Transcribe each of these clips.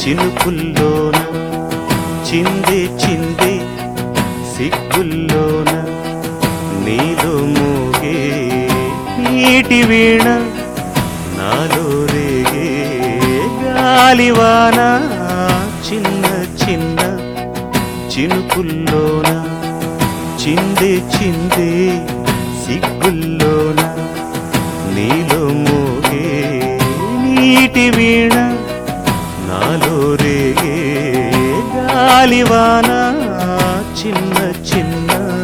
చినుకుల్లోన చిందే చిందే సిగ్గుల్లోన నీలో మోగే నీటి వీణ నాలో రేగే గాలివాన చిన్న చిన్న చినుకుల్లోన చిందే చిందే సిగ్గుల్లోన నీలో మోగే నీటి వీణ నాలో రేగే గాలివాన చిన్న చిన్న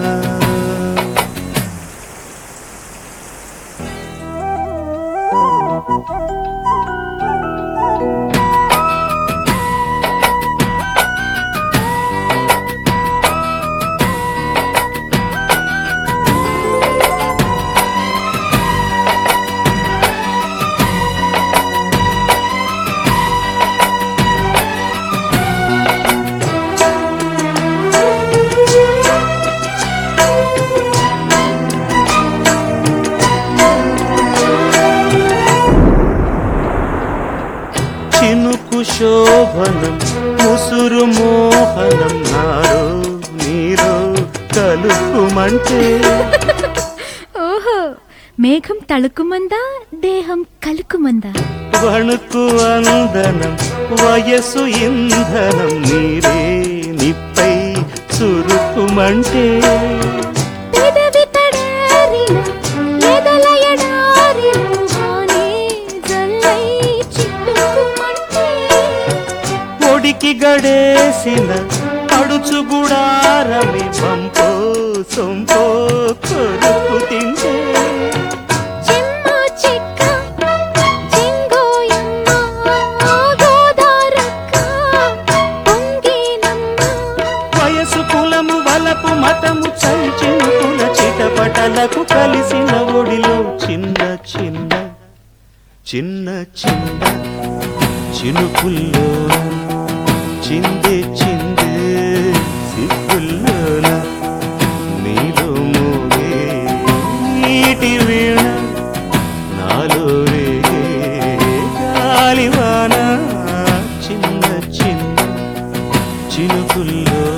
చినుకు శోభనం ముసురు మోహనం నారో నీరో కలుపుమంటే ఓహో మేఘం తళుకుమందా దేహం కలుకుమందా వణుకు అందనం వయసు ఇంధనం నీరే నిప్పై చురుకుమంటే పెదవి తడారిన ఎదల ఎడారిన వానే జల్లై చిట్టుకుమంటే పొడికి గడేసిన పడుచు గుడారమి పంపో సొంపో కొరుకు తింటే చెమ్మ చెక్క చెంగోయమ్మ గోదారక్క పొంగేనమ్మ వయసు కులము వలపు మతము చల్చెనుకుల చిటపటలకు కలిసిన ఒడిలో చిన్న చిన్న చిన్న చిన్న చినుకుల్లో చిందే చిందే సిగ్గుల్లోన నీలో మోగే నీటి వీణ నాలో రేగే గాలివాన చిన్న చిన్న చినుకుల్లో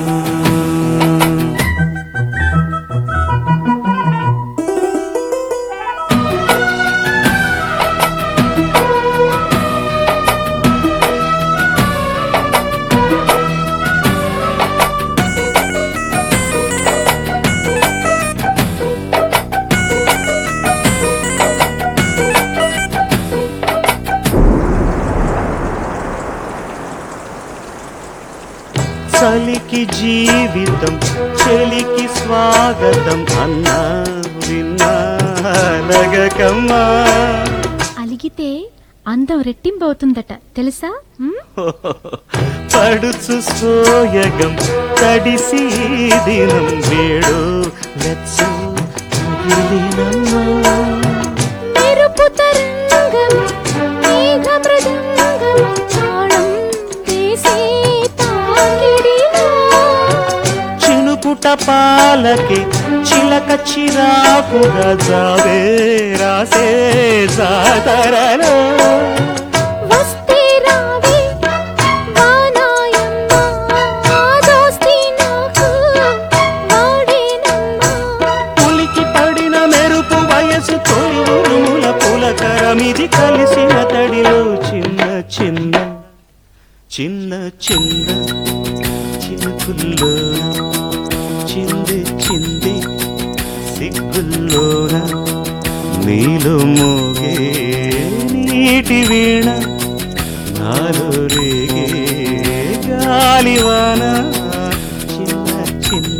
చలికి జీవితం చెలికి స్వాగతం అన్నా విన్నా నగకమ్మా అలిగితే అందం రెట్టింపవుతుందట తెలుసా ఉమ్? పడుచు సోయగం తడిసి ఈ దినం వేడు వెచ్చు తగిలినమ్మా మెరుపు తరంగం మేఘ మృదంగం తాళం వేసే తాకిడిలో చినుకుట పాలకి చిలక చిరాకుగా జావే రాసే జాతరలో వస్తే రావే వానాయమ్మ దోస్తి నాకు వాడేనమ్మ పులికి పడిన మెరుపు వయసు తొలి ఉరుముల పులకరమిది కలిసిన తడిలో చిన్న చిన్న చిన్న చిన్న చినుకుల్లో చింది చింది సిగ్గుల్లోన నీలో మోగే నీటి వీణ నాలో రేగే గాలివాన చిన్న చిన్న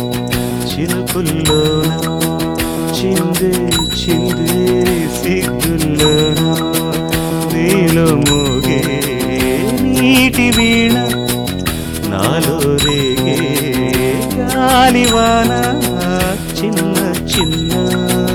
చినుకుల్లోన చిందే చిందే సిగ్గుల్లోన నీలో మోగే నీటి వీణ నాలో రేగే గాలివాన చిన్న చిన్న